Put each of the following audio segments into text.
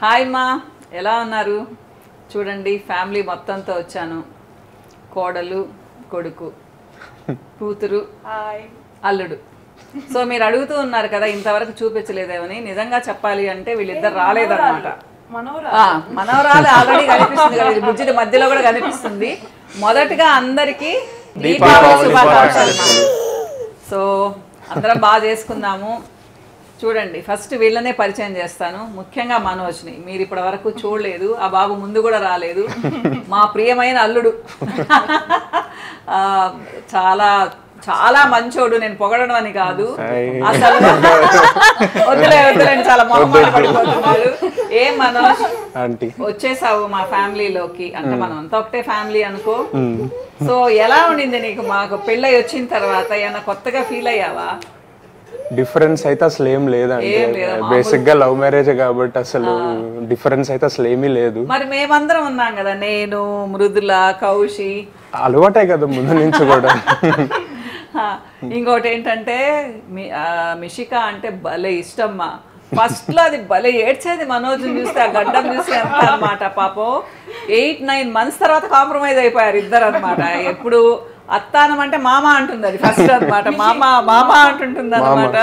Hi మా ఎలా ఉన్నారు చూడండి ఫ్యామిలీ మొత్తంతో వచ్చాను కోడలు కొడుకు కూతురు అల్లుడు సో మీరు అడుగుతూ ఉన్నారు కదా ఇంతవరకు చూపించలేదేమని నిజంగా చెప్పాలి అంటే వీళ్ళిద్దరు రాలేదన్నమాట ఆ, మనవరాలు ఆల్రెడీ కనిపిస్తుంది కదా ఇది బుజ్జిటి మధ్యలో కూడా కనిపిస్తుంది మొదటగా అందరికి దీపావళి శుభాకాంక్షలు మా. సో అందరం బాగా చేసుకుందాము చూడండి ఫస్ట్ వీళ్ళనే పరిచయం చేస్తాను ముఖ్యంగా మనోజ్ని మీరు ఇప్పటి వరకు చూడలేదు ఆ బాబు ముందు కూడా రాలేదు మా ప్రియమైన అల్లుడు ఆ, చాలా చాలా మంచోడు నేను పొగడడం అని కాదు అసలు వద్దులే వద్దులేండి చాలా మొహమాట పడిపోతున్నాడు ఏం మనోజ్ ఆంటీ వచ్చేసావు మా ఫ్యామిలీలోకి అంటే మనం అంతా ఒకటే ఫ్యామిలీ అనుకో సో ఎలా ఉండింది నీకు మాకు పెళ్ళై వచ్చిన తర్వాత ఏమైనా కొత్తగా ఫీల్ అయ్యావా డిఫరెన్స్ అయితే అసలు ఏం లేదండి ఏం లేదా, మామూలు- బేసిక్ గా లవ్ మ్యారేజ్ కాబట్టి అసలు డిఫరెన్స్ అయితే అసలు ఏమీ లేదు మరి మేమందరం ఉన్నాం కదా నేను మృదుల కౌశి అలవాటే కదా ముందు నుంచి కూడా హా, ఇంకోటి ఏంటంటే మీ- ఆ, మిషిక అంటే భలే ఇష్టమ్మా ఫస్ట్ లో అది భలే ఏడ్చేది మనోజ్ చూస్తే ఆ గడ్డం చూస్తే ఎంత అనమాట పాపం ఎయిట్ నైన్ మంత్స్ తర్వాత కాంప్రమైజ్ అయిపోయారు ఇద్దరు అనమాట ఎప్పుడు అత్తానం అంటే మామ అంటుంది అది ఫస్ట్ అన్నమాట మామ మామ అంటుంటుంది అనమాట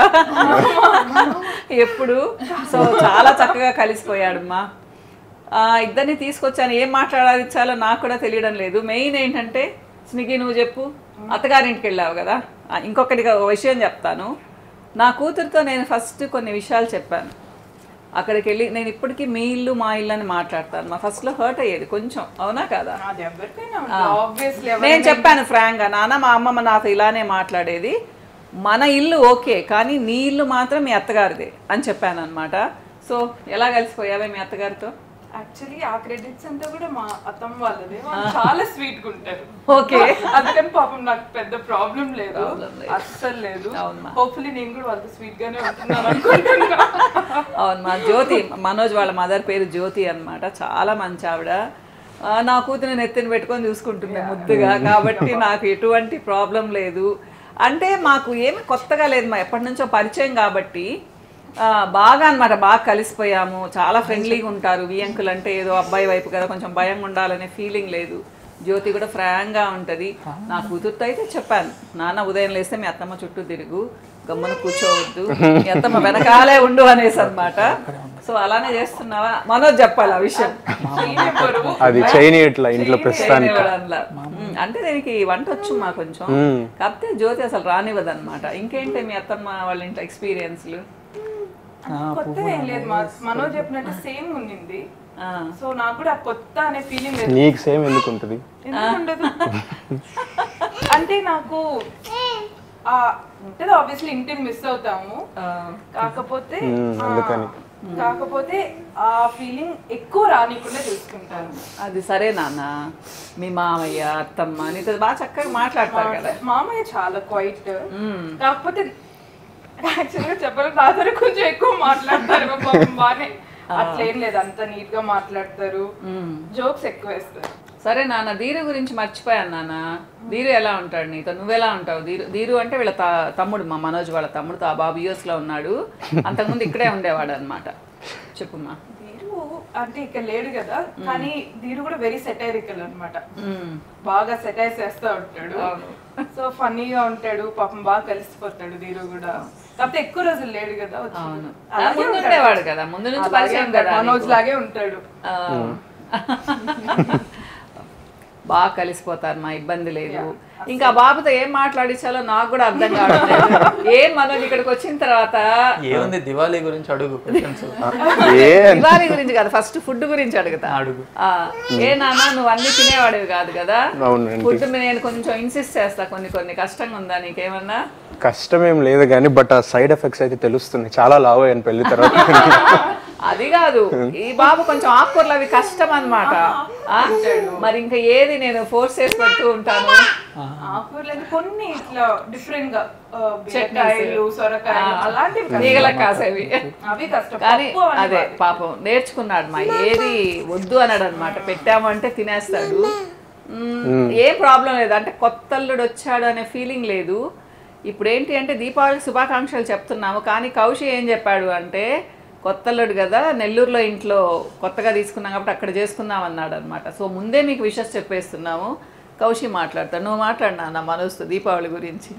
ఎప్పుడు సో చాలా చక్కగా కలిసిపోయాడమ్మా ఆ, ఇద్దరిని తీసుకొచ్చాను ఏం మాట్లాడాలిచ్చాలో నాకు కూడా తెలియడం లేదు మెయిన్ ఏంటంటే స్నిగి నువ్వు చెప్పు అత్తగారింటికి వెళ్ళావు కదా ఆ, ఇంకొకటి ఒక విషయం చెప్తాను నా కూతురుతో నేను ఫస్ట్ కొన్ని విషయాలు చెప్పాను అక్కడికి వెళ్ళి నేను ఇప్పటికీ మీ ఇల్లు మా ఇల్లు అని మాట్లాడతాను మా ఫస్ట్లో హర్ట్ అయ్యేది కొంచెం అవునా కదా అది ఎవరికైనా ఆబ్వియస్లీ నేను చెప్పాను ఫ్రాంక్గా నాన్న మా అమ్మమ్మ నాతో ఇలానే మాట్లాడేది మన ఇల్లు ఓకే కానీ నీ ఇల్లు మాత్రం మీ అత్తగారిదే అని చెప్పాను అనమాట సో ఎలా కలిసిపోయావే మీ అత్తగారితో యాక్చువల్లీ ఆ క్రెడిట్స్ అంతా కూడా మా అత్తమ్మ వాళ్ళదే వాళ్ళు చాలా స్వీట్ గా ఉంటారు ఓకే అందుకని పాపం నాకు పెద్ద ప్రాబ్లం లేదు Problem లేదు. అస్సలు లేదు అవునమ్మా. హోప్ఫుల్లీ నేను కూడా వాళ్ళతో స్వీట్ గానే ఉంటున్నాను అనుకుంటున్నా అవును మా జ్యోతి మనోజ్ వాళ్ళ మదర్ పేరు జ్యోతి అన్నమాట చాలా మంచి ఆవిడ ఆ, నా కూతురు నెత్తిన పెట్టుకొని చూసుకుంటుంది ముద్దుగా కాబట్టి నాకు ఎటువంటి ప్రాబ్లం లేదు అంటే మాకు ఏమి కొత్తగా లేదు మా ఎప్పటి నుంచో పరిచయం కాబట్టి ఆ, బాగా అన్నమాట బాగా కలిసిపోయాము చాలా ఫ్రెండ్లీగా ఉంటారు వియంకులు అంటే ఏదో అబ్బాయి వైపు కదా కొంచెం భయంగా ఉండాలనే ఫీలింగ్ లేదు జ్యోతి కూడా ఫ్రాంక్గా ఉంటుంది నా కూతురుతో అయితే చెప్పాను నాన్న ఉదయం లేస్తే మీ అత్తమ్మ చుట్టూ తిరుగు గమ్మున కూర్చోవద్దు మీ అత్తమ్మ వెనకాలే ఉండు అనేసి అనమాట సో అలానే చేస్తున్నావా మనోజ్ చెప్పాలి ఆ విషయం నేనే బరువు. అది చేయని ఇట్లా ఇంట్లో ప్రస్తుతానికి చేయనివ్వడంలా. ఉమ్, అంటే దీనికి వంట వచ్చు మా కొంచెం కాకపోతే జ్యోతి అసలు రానివ్వదు అనమాట ఇంకేంటి మీ అత్తమ్మ వాళ్ళ ఇంట్లో ఎక్స్పీరియన్స్లు కొత్తగా ఏం లేదు మా మనోజ్ చెప్పినట్టు సేమ్ ఉండింది ఆ, సో నాకు కూడా ఆ కొత్త అనే ఫీలింగ్ లేదు నీకు సేమ్ ఎందుకు ఉంటుంది ఎందుకు ఉండదు అంటే నాకు ఆ ఉంటుంది ఆబ్వియస్లీ ఇంటిని మిస్ అవుతాము ఆ, కాకపోతే మ్మ్, ఆ, అందుకని. కాకపోతే ఆ ఫీలింగ్ ఎక్కువ రానికుండా చూసుకుంటాను అది సరే నాన్న మీ మామయ్య అత్తమ్మ నీతో బాగా చక్కగా మాట్లాడతారు కదా మామయ్య చాలా క్వైట్ ఉమ్, కాకపోతే యాక్చువల్గా చెప్పాలి నాతో కొంచెం ఎక్కువ మాట్లాడతారు పాపం బాగానే అట్లేం లేదు అంత నీట్ గా మాట్లాడతారు ఉమ్. జోక్స్ ఎక్కువ వేస్తారు సరే నాన్న ధీరు గురించి మర్చిపోయాను నాన్న ధీరు ఎలా ఉంటాడు నీతో నువ్వెలా ఉంటావు ధీరు ధీరు అంటే వీళ్ళ త- తమ్ముడు మా మనోజ్ వాళ్ళ తమ్ముడు ఆ బాబు యూఎస్ లో ఉన్నాడు అంతకుముందు ఇక్కడే ఉండేవాడు అనమాట చెప్పుమా ధీరు అంటే ఇక్కడ లేడు కదా కానీ ధీరు కూడా వెరీ సెటైరికల్ అన్నమాట ఉమ్, బాగా సెటైర్ చేస్తూ ఉంటాడు అవును. సో ఫన్నీగా ఉంటాడు పాపం బాగా కలిసిపోతాడు ధీరు కూడా కాకపోతే ఎక్కువ రోజులు లేడు కదా వచ్చి. అవును అలాగే ముందు ఉంటాడు. ఉండేవాడు కదా ముందు నుంచి అలాగే పరిచయం ఉంటాడు. కదా మనోజ్ నీకు. లాగే ఉంటాడు ఆ. బాగా కలిసిపోతారు మా ఇబ్బంది లేదు ఇంకా ఆ బాబుతో ఏం మాట్లాడించాలో నాకు కూడా అర్థం కావట్లేదు ఏం మనోజ్ ఇక్కడికి వచ్చిన తర్వాత ఏముంది దివాళీ గురించి అడుగు క్వశ్చన్స్ ఏ దివాళీ గురించి కాదు ఫస్ట్ ఫుడ్ గురించి అడుగుతా అడుగు ఆ, ఏ నాన్న నువ్వు అన్ని తినేవాడివి కాదు కదా అవునండి ఫుడ్ మీద నేను కొంచెం ఇన్సిస్ట్ చేస్తా కొన్ని కొన్ని కష్టంగా ఉందా నీకేమన్నా కష్టం ఏం లేదు కానీ బట్ ఆ సైడ్ ఎఫెక్ట్స్ అయితే తెలుస్తున్నాయి చాలా లావ్ అయ్యాను పెళ్లి తర్వాత అది కాదు ఈ బాబు కొంచెం ఆకుకూరలు అవి కష్టం అనమాట మరి ఇంకా ఏది నేను ఫోర్స్ చేసి పెడుతూ ఉంటాను ఆకుకూరలు కొన్ని ఇట్లా డిఫరెంట్ గా ఆ, బీరకాయలు సొరకాయలు అలాంటివి కష్టం. నీగలకు కాసేవి అవి కష్టం కానీ పప్పు అవన్నీ అదే బాగా. పాపం నేర్చుకున్నాడు మా ఏది వద్దు అన్నాడు అనమాట పెట్టామంటే తినేస్తాడు మ్మ్, ఏం ప్రాబ్లం లేదు అంటే కొత్త అల్లుడు వచ్చాడు అనే ఫీలింగ్ లేదు ఇప్పుడు ఏంటి అంటే దీపావళి శుభాకాంక్షలు చెప్తున్నాము కానీ కౌశి ఏం చెప్పాడు అంటే కొత్తల్లుడు కదా నెల్లూరులో ఇంట్లో కొత్తగా తీసుకున్నాం కాబట్టి అక్కడ చేసుకుందాం అన్నాడు అనమాట సో ముందే మీకు విషస్ చెప్పేస్తున్నాము కౌశి మాట్లాడతాడు నువ్వు మాట్లాడినా నా మనోజ్తో దీపావళి గురించి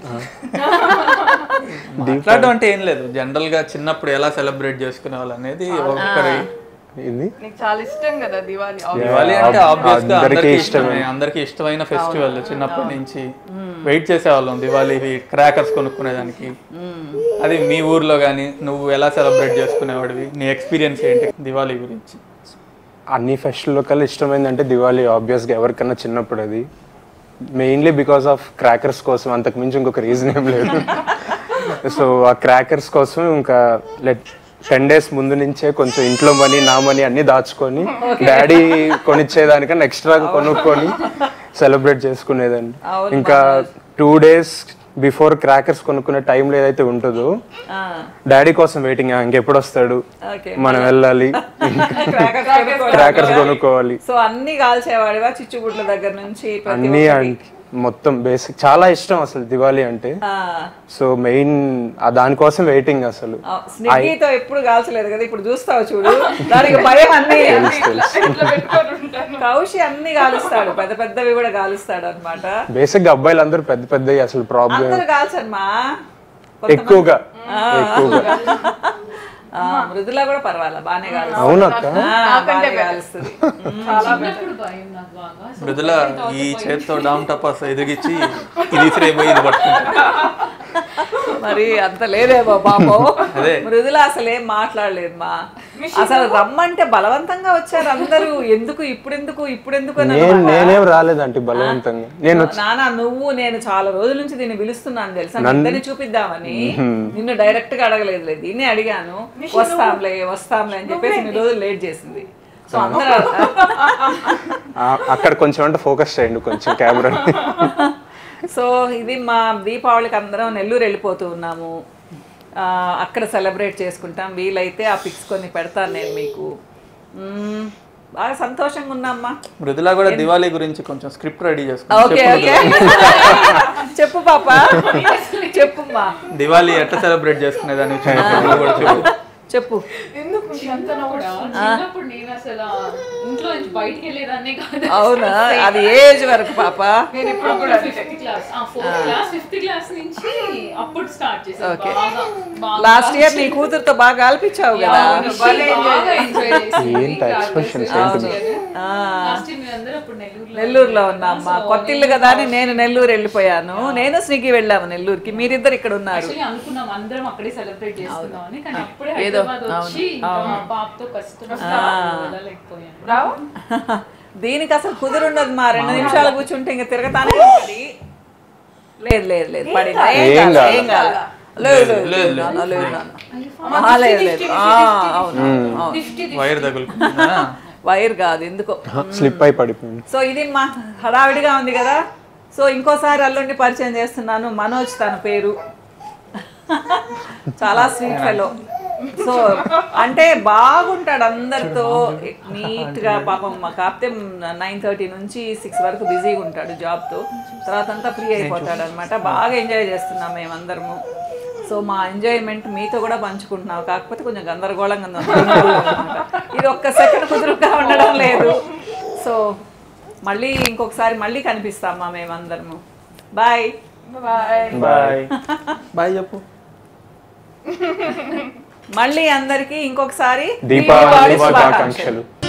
మాట్లాడడం అంటే ఏం లేదు జనరల్ గా చిన్నప్పుడు ఎలా సెలబ్రేట్ చేసుకునే వాళ్ళు అనేది ఒక్కరి ఇది నీకు చాలా ఇష్టం కదా దివాళీ దివాళీ అంటే Yeah, ఆబ్వియస్ గా అందరికీ అందరికీ ఇష్టమే. ఇష్టమే అందరికీ ఇష్టమైన ఫెస్టివల్ చిన్నప్పటి నుంచి వెయిట్ చేసేవాళ్ళం దివాళీ క్రాకర్స్ కొనుక్కునేదానికి అది మీ ఊర్లో కానీ నువ్వు ఎలా సెలబ్రేట్ చేసుకునేవాడివి నీ ఎక్స్పీరియన్స్ ఏంటి దివాళీ గురించి అన్ని ఫెస్టివల్ కల్లా ఇష్టమైందంటే దివాళీ ఆబ్వియస్గా ఎవరికన్నా చిన్నప్పుడు అది మెయిన్లీ బికాస్ ఆఫ్ క్రాకర్స్ కోసం అంతకు మించి ఇంకొక రీజన్ ఏం లేదు సో ఆ క్రాకర్స్ కోసం ఇంకా లెట్ టెన్ డేస్ ముందు నుంచే కొంచెం ఇంట్లో మనీ నా మనీ అన్ని దాచుకొని డాడీ కొనిచ్చేదానికన్నా ఎక్స్ట్రా కొనుక్కొని సెలబ్రేట్ చేసుకునేదండి అవును ఇంకా టూ డేస్ బిఫోర్ క్రాకర్స్ కొనుక్కునే టైంలో ఏదైతే ఉంటుందో ఆ, డాడీ కోసం వెయిటింగ్ ఇంకెప్పుడు వస్తాడు ఓకే మనం వెళ్ళాలి Crackers కొనుక్కోవాలి. క్రాకర్స్ కొనుక్కోవాలి సో అన్ని కాల్చేవాడివా చిచ్చుబుట్ల దగ్గర నుంచి ప్రతి అన్ని అన్- మొత్తం బేసిక్ చాలా ఇష్టం అసలు దివాళీ అంటే ఆ, సో మెయిన్ దానికోసం వెయిటింగ్ అసలు ఆ, స్నిగ్గీతో ఎప్పుడు కాల్చలేదు కదా ఇప్పుడు చూస్తావు చూడు దానికి భయం అన్ని ఇట్లా పెట్టుకొని ఉంటాను కౌశి అన్ని కాలుస్తాడు పెద్ద పెద్దవి కూడా కాలుస్తాడు అనమాట బేసిక్ గా అబ్బాయిలు అందరూ పెద్ద పెద్ద అసలు ప్రాబ్లం అందరు కాల్చమ్మా ఎక్కువగా ఎక్కువగా ఆ, మృదుల కూడా పర్వాలా బానే కాలుస్తుంది అవునక్క ఆ, బానే కాలుస్తుంది చిన్నప్పుడు భయం నాకు బాగా సో మృదుల ఈ చేత్తో డామ్ టపాస్ ఎదిగిచ్చి ఇది విసిరేపోయి ఇది పట్టుకుంటా మరి అంత లేదేమో పాపం అదే. మృదుల అసలు ఏం మాట్లాడలేదు మా అసలు రమ్మంటే బలవంతంగా వచ్చారు అందరూ ఎందుకు ఇప్పుడెందుకు ఇప్పుడెందుకు అని నేను అన్నమాట. నేనేం రాలేదంటే బలవంతంగా నేను నానా నువ్వు నేను చాలా రోజుల నుంచి దీన్ని పిలుస్తున్నాను తెలుసా మీ ఇద్దరిని చూపిద్దామని నిన్ను డైరెక్ట్ గా అడగలేదు దీన్ని అడిగాను వస్తాంలే వస్తాంలే అని చెప్పేసి ఇన్ని రోజులు లేట్ చేసింది సో అందరూ ఆ- అక్కడ కొంచెం అంటే ఫోకస్ చేయండి కొంచెం కెమెరా సో ఇది మా దీపావళికి అందరం నెల్లూరు వెళ్ళిపోతూ ఉన్నాము ఆ, అక్కడ సెలబ్రేట్ చేసుకుంటాం వీలైతే ఆ పిక్స్ కొన్ని పెడతాను నేను మీకు మ్మ్, బాగా సంతోషంగా ఉన్నామ్మా మృదుల కూడా దివాళీ గురించి కొంచెం స్క్రిప్ట్ రెడీ చేసుకుంటా ఓకే ఓకే చెప్పు పాప చెప్పుమ్మా దివాళీ ఎట్లా సెలబ్రేట్ చేసుకునేదాన్ని చిన్నప్పుడు నువ్వు కూడా చెప్పు చెప్పు ఎందుకు నీకు అంత నవ్వు చిన్నప్పుడు నేను అసలు ఇంట్లో నుంచి బయటికి వెళ్ళేదాన్నే కాదు అవునా అది ఏజ్ వరకు పాప నేను ఇప్పుడు కూడా fifth class fourth class fifth class నుంచి అప్పుడు స్టార్ట్ చేశాను Okay. బాగా బాగా లాస్ట్ ఇయర్ నీ కూతురుతో బాగా కల్పించావు కదా బాగా ఎంజాయ్ ఏంటి expressions ఏంటి? లాస్ట్ ఇయర్ అందరూ అప్పుడు నెల్లూరులో నెల్లూరులో ఉన్నామ్మా కొత్త ఇల్లు కదా అని నేను నెల్లూరు వెళ్ళిపోయాను నేను స్నిగ్గి వెళ్ళాము నెల్లూరుకి మీరిద్దరు ఇక్కడ ఉన్నారు యాక్చువల్లీ అనుకున్నాం అందరం అక్కడే సెలబ్రేట్ చేసుకుందాం అని కానీ అప్పుడే ఏదో, హైదరాబాద్ వచ్చి ఇంకా మా పాపతో కష్టం వెళ్ళలేకపోయాను రావు దీనికి అసలు కుదురుండదు మా రెండు నిమిషాలు కూర్చుంటే ఇంకా తిరగతానే ఉంటుంది లేదు లేదు లేదు పడింది ఏం ఏం కాదు కాదు. ఏం కాదు లేదు లేదు లేదు, లేదు నాన్న, లేదు నాన్న. ఆ, లేదు లేదు ఆ, అవును అవును వైర్ తగులుకుందా వైర్ కాదు ఎందుకో స్లిప్ అయి పడిపోయింది సో ఇది మా హడావిడిగా ఉంది కదా సో ఇంకోసారి అల్లుండి పరిచయం చేస్తున్నాను మనోజ్ తన పేరు చాలా స్వీట్ ఫెలో సో అంటే బాగుంటాడు అందరితో నీట్ గా పాపం మా కాకపోతే నైన్ థర్టీ నుంచి సిక్స్ వరకు బిజీగా ఉంటాడు జాబ్ తో తర్వాత అంతా ఫ్రీ అయిపోతాడు అనమాట బాగా ఎంజాయ్ చేస్తున్నాం మేమందరము సో మా ఎంజాయ్మెంట్ మీతో కూడా పంచుకుంటున్నాం కాకపోతే కొంచెం గందరగోళంగా ఉంది అన్నమాట. ఇది ఒక్క సెకండ్ కుదురుగా ఉండడం లేదు సో మళ్ళీ ఇంకొకసారి మళ్ళీ కనిపిస్తామా మేమందరము బాయ్ బాయ్ బాయ్ బాయ్ చెప్పు మళ్ళీ అందరికీ ఇంకొకసారి దీపావళి శుభాకాంక్షలు